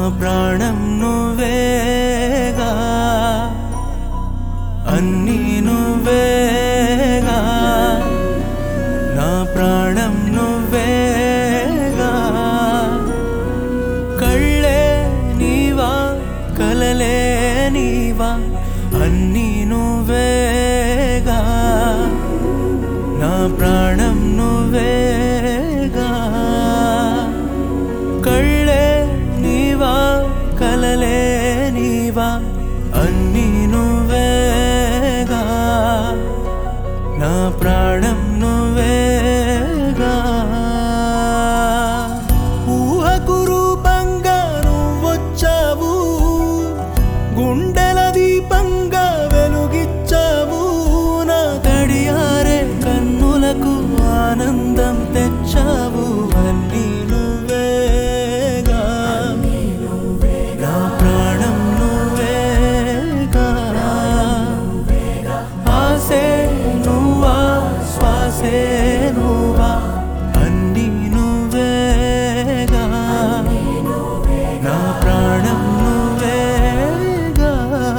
ప్రాణం నువ్వేగా అన్నీ నువ్వేగా నా ప్రాణం నువ్వేగా కళ్ళే నీవా కలలే నీవా అన్నీ నువ్వేగా నా ప్రాణం నువ్వేగా కళ్ళే నీవా కలలే నీవా అన్నీ నువ్వేగా నా ప్రాణం నువ్వేగా ఊహకు రూపంగా నువ్వొచ్చావు గుండెల దీపంగా వెలుగిచ్చావు నా తడియారే కన్నులకు ఆనందం తెచ్చావు అన్నీ నువ్వేగా నా ప్రాణం నువ్వేగా ఆసే నువ్వా శ్వాసే నువ్వా అన్నీ నువ్వేగా నా ప్రాణం నువ్వేగా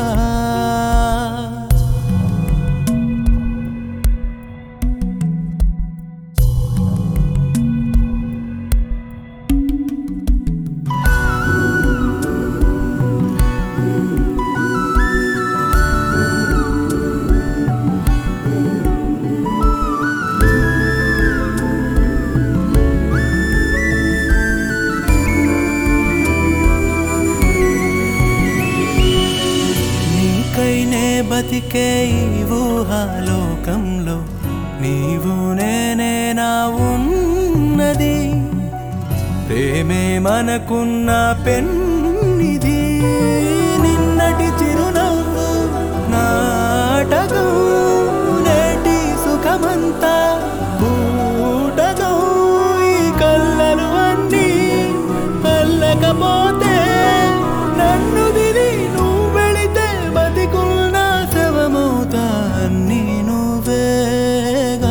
నీకైనే బతికే ఈ ఊహాలోకంలో నీవు నేనే నా ఉన్నది ప్రేమే మనకున్న పెన్నిది నిన్నటి చిరునవ్వు నాటకం నేటి సుఖమంతా బూటకం ఈ కళ్ళలు అన్నీ అల్లకపోతే నన్ను దిలి నువ్వు వెళితే బతికున్న శవమవుతా అన్నీ నువ్వేగా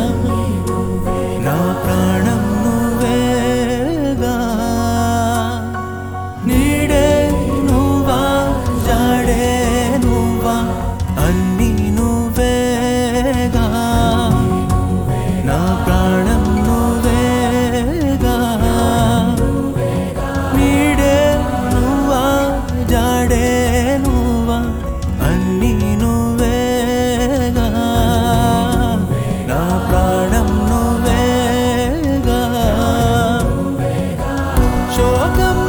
నా ప్రాణం నువ్వేగా నీడే నువ్వా జాడే నువ్వా అన్నీ నువ్వేగా నా ప్రాణం నువ్వేగా నీడే నువ్వా జాడే నువ్వా అన్నీ నువ్వేగా నా ప్రాణం నువ్వేగా శోకం